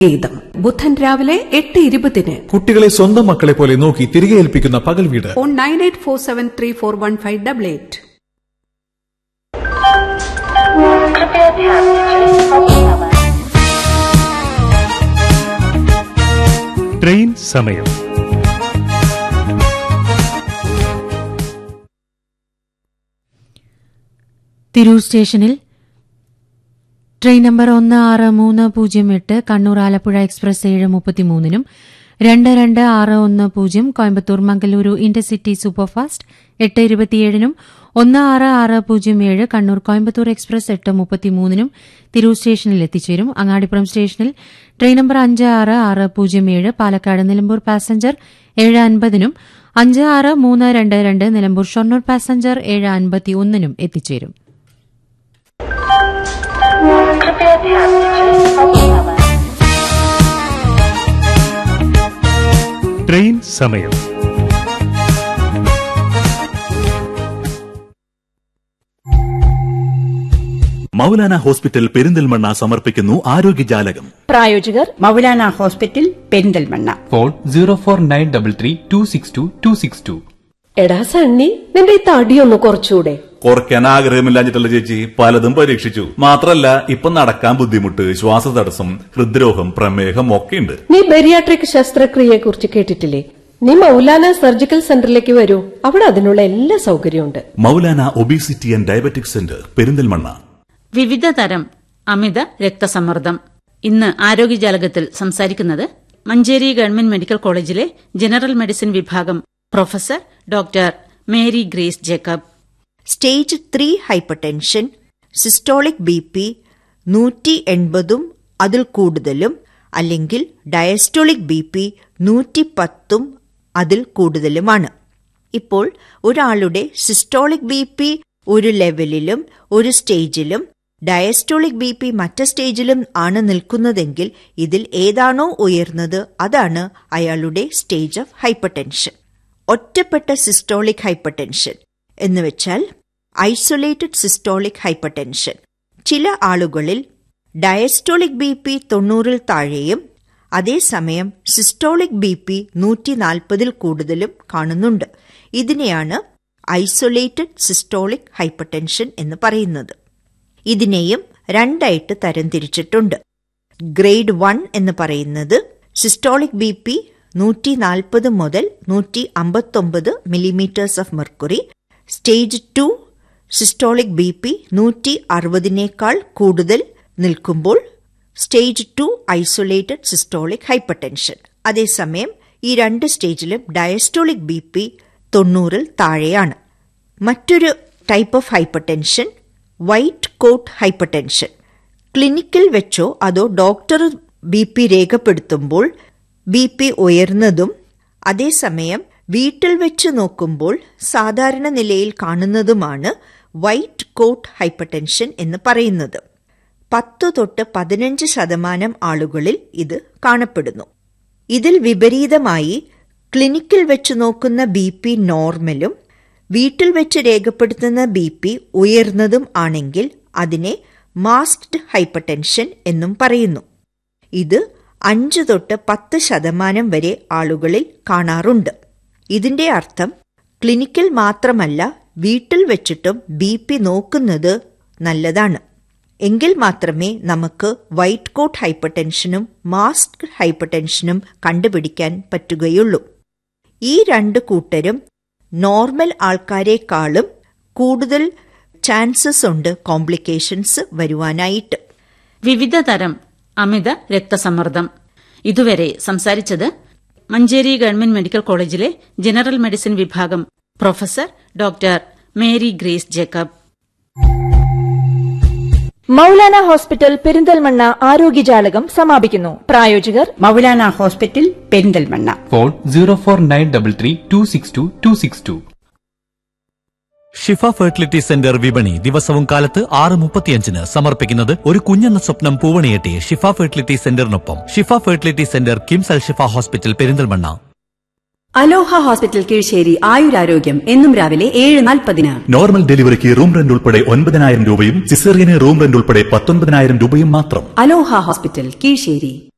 ഗീതം ബുധൻ രാവിലെ എട്ട് ഇരുപതിന് കുട്ടികളെ സ്വന്തം മക്കളെ പോലെ നോക്കി തിരികെ ഏൽപ്പിക്കുന്ന പകൽ വീട് phone nine eight four seven three four one five double eight कृपया ध्यान दीजिए अब समय ട്രെയിൻ സമയം തിരൂർ സ്റ്റേഷനിൽ ട്രെയിൻ നമ്പർ ഒന്ന് ആറ് മൂന്ന് പൂജ്യം എട്ട് കണ്ണൂർ ആലപ്പുഴ എക്സ്പ്രസ് ഏഴ് മുപ്പത്തിമൂന്നിനും രണ്ട് രണ്ട് ആറ് ഒന്ന് പൂജ്യം കോയമ്പത്തൂർ മംഗലൂരു ഇന്റർസിറ്റി സൂപ്പർഫാസ്റ്റ് എട്ട് ഇരുപത്തിയേഴിനും ഒന്ന് ആറ് ആറ് പൂജ്യം ഏഴ് കണ്ണൂർ കോയമ്പത്തൂർ എക്സ്പ്രസ് എട്ട് മുപ്പത്തിമൂന്നിനും തിരൂർ സ്റ്റേഷനിൽ എത്തിച്ചേരും അങ്ങാടിപ്പുറം സ്റ്റേഷനിൽ ട്രെയിൻ നമ്പർ അഞ്ച് ആറ് ആറ് പൂജ്യം ഏഴ് പാലക്കാട് നിലമ്പൂർ പാസഞ്ചർ ഏഴ് അൻപതിനും അഞ്ച് ആറ് മൂന്ന് രണ്ട് രണ്ട് നിലമ്പൂർ ഷൊർണൂർ പാസഞ്ചർ ഏഴ് അൻപത്തി ഒന്നിനും എത്തിച്ചേരും कृपया ध्यान दीजिए अब समय ട്രെയിൻ സമയം മൗലാന ഹോസ്പിറ്റൽ പെരിന്തൽമണ്ണ സമർപ്പിക്കുന്നു ആരോഗ്യജാലകം പ്രായോജകർ Maulana hospital Perinthalmanna phone zero four nine double three two six two two six two എടാ സണ്ണി നിന്റെ ഈ തടിയൊന്ന് കുറച്ചുകൂടെ കുറയ്ക്കാൻ ആഗ്രഹമില്ലാഞ്ഞിട്ടല്ല ചേച്ചി പലതും പരീക്ഷിച്ചു മാത്രല്ല ഇപ്പൊ നടക്കാൻ ബുദ്ധിമുട്ട് ശ്വാസതടസ്സം ഹൃദ്രോഗം പ്രമേഹം ഒക്കെയുണ്ട് നീ ബെരിയാട്രിക് ശസ്ത്രക്രിയയെ കുറിച്ച് കേട്ടിട്ടില്ലേ നീ മൗലാന സർജിക്കൽ സെന്ററിലേക്ക് വരൂ അവിടെ അതിനുള്ള എല്ലാ സൗകര്യമുണ്ട് Maulana obesity and diabetic centre Perinthalmanna വിവിധ തരം അമിത രക്തസമ്മർദ്ദം ഇന്ന് ആരോഗ്യജാലകത്തിൽ സംസാരിക്കുന്നത് മഞ്ചേരി ഗവൺമെന്റ് മെഡിക്കൽ കോളേജിലെ ജനറൽ മെഡിസിൻ വിഭാഗം professor doctor Mary Grace Jacob stage three hypertension systolic B P നൂറ്റി എൺപതും അതിൽ കൂടുതലും അല്ലെങ്കിൽ ഡയസ്റ്റോളിക് ബി പി നൂറ്റി പത്തും അതിൽ കൂടുതലുമാണ് ഇപ്പോൾ ഒരാളുടെ സിസ്റ്റോളിക് ബി പി ഒരു ലെവലിലും ഒരു സ്റ്റേജിലും ഡയസ്റ്റോളിക് ബി പി മറ്റു സ്റ്റേജിലും ആണ് നിൽക്കുന്നതെങ്കിൽ ഇതിൽ ഏതാണോ ഉയർന്നത് അതാണ് അയാളുടെ സ്റ്റേജ് ഓഫ് ഹൈപ്പർടെൻഷൻ ഒറ്റപ്പെട്ട സിസ്റ്റോളിക് ഹൈപ്പർടെൻഷൻ എന്നുവെച്ചാൽ ഐസൊലേറ്റഡ് സിസ്റ്റോളിക് ഹൈപ്പർടെൻഷൻ ചില ആളുകളിൽ ഡയസ്റ്റോളിക് ബി പി തൊണ്ണൂറിൽ താഴെയും അതേസമയം സിസ്റ്റോളിക് ബി പി നൂറ്റി നാൽപ്പതിൽ കൂടുതലും കാണുന്നുണ്ട് ഇതിനെയാണ് ഐസൊലേറ്റഡ് സിസ്റ്റോളിക് ഹൈപ്പർടെൻഷൻ എന്ന് പറയുന്നത് ഇതിനെയും രണ്ടായിട്ട് തരംതിരിച്ചിട്ടുണ്ട് ഗ്രേഡ് വൺ എന്ന് പറയുന്നത് സിസ്റ്റോളിക് ബി പി നൂറ്റി നാൽപ്പത് മുതൽ നൂറ്റി അമ്പത്തൊമ്പത് millimetres of mercury stage two systolic B P നൂറ്റി അറുപതിനേക്കാൾ കൂടുതൽ നിൽക്കുമ്പോൾ stage two isolated systolic hypertension അതേസമയം ഈ രണ്ട് സ്റ്റേജിലും ഡയസ്റ്റോളിക് ബി പി തൊണ്ണൂറിൽ താഴെയാണ് മറ്റൊരു type of hypertension white coat hypertension ക്ലിനിക്കിൽ വെച്ചോ അതോ ഡോക്ടർ ബി പി രേഖപ്പെടുത്തുമ്പോൾ ബി പി ഉയർന്നതും അതേസമയം വീട്ടിൽ വെച്ച് നോക്കുമ്പോൾ സാധാരണ നിലയിൽ കാണുന്നതുമാണ് വൈറ്റ് കോട്ട് ഹൈപ്പർടെൻഷൻ എന്ന് പറയുന്നത് പത്തു തൊട്ട് പതിനഞ്ച് ശതമാനം ആളുകളിൽ ഇത് കാണപ്പെടുന്നു ഇതിൽ വിപരീതമായി ക്ലിനിക്കിൽ വെച്ച് നോക്കുന്ന ബി പി നോർമലും വീട്ടിൽ വെച്ച് രേഖപ്പെടുത്തുന്ന ബി പി ഉയർന്നതും ആണെങ്കിൽ അതിനെ മാസ്ക്ഡ് ഹൈപ്പർടെൻഷൻ എന്നും പറയുന്നു ഇത് അഞ്ച് തൊട്ട് പത്ത് ശതമാനം വരെ ആളുകളിൽ കാണാറുണ്ട് ഇതിന്റെ അർത്ഥം ക്ലിനിക്കിൽ മാത്രമല്ല വീട്ടിൽ വെച്ചിട്ടും ബി പി നോക്കുന്നത് നല്ലതാണ് എങ്കിൽ മാത്രമേ നമുക്ക് വൈറ്റ് കോട്ട് ഹൈപ്പർടെൻഷനും മാസ്ക് ഹൈപ്പർടെൻഷനും കണ്ടുപിടിക്കാൻ പറ്റുകയുള്ളൂ ഈ രണ്ട് കൂട്ടരും നോർമൽ ആൾക്കാരെക്കാളും കൂടുതൽ ചാൻസസ് ഉണ്ട് കോംപ്ലിക്കേഷൻസ് വരുവാനായിട്ട് വിവിധ തരം അമിത രക്തസമ്മർദ്ദം ഇതുവരെ സംസാരിച്ചത് മഞ്ചേരി ഗവൺമെന്റ് മെഡിക്കൽ കോളേജിലെ ജനറൽ മെഡിസിൻ വിഭാഗം professor doctor Mary Grace Jacob Maulana hospital Perinthalmanna ആരോഗ്യജാലകം സമാപിക്കുന്നു പ്രായോജകർ Maulana hospital Perinthalmanna phone zero four nine double three two six two two six two Shifa fertility centre വിപണി ദിവസവും കാലത്ത് ആറ് മുപ്പത്തിയഞ്ചിന് സമർപ്പിക്കുന്നത് ഒരു കുഞ്ഞെന്ന സ്വപ്നം പൂവണിയെട്ടി ഷിഫ ഫെർട്ടിലിറ്റി സെന്ററിനൊപ്പം Shifa fertility centre KIMS Al Shifa hospital Perinthalmanna Aloha hospital Keezhissery ആയുരാരോഗ്യം എന്നും രാവിലെ ഏഴ് നാൽപ്പതിന് നോർമൽ ഡെലിവറിക്ക് റൂം റെന്റ് ഉൾപ്പെടെ ഒൻപതിനായിരം രൂപയും സിസേറിയന് റൂം റെന്റ് ഉൾപ്പെടെ പത്തൊൻപതിനായിരം രൂപയും മാത്രം അലോഹ ഹോസ്പിറ്റൽ കീഴ്ശ്ശേരി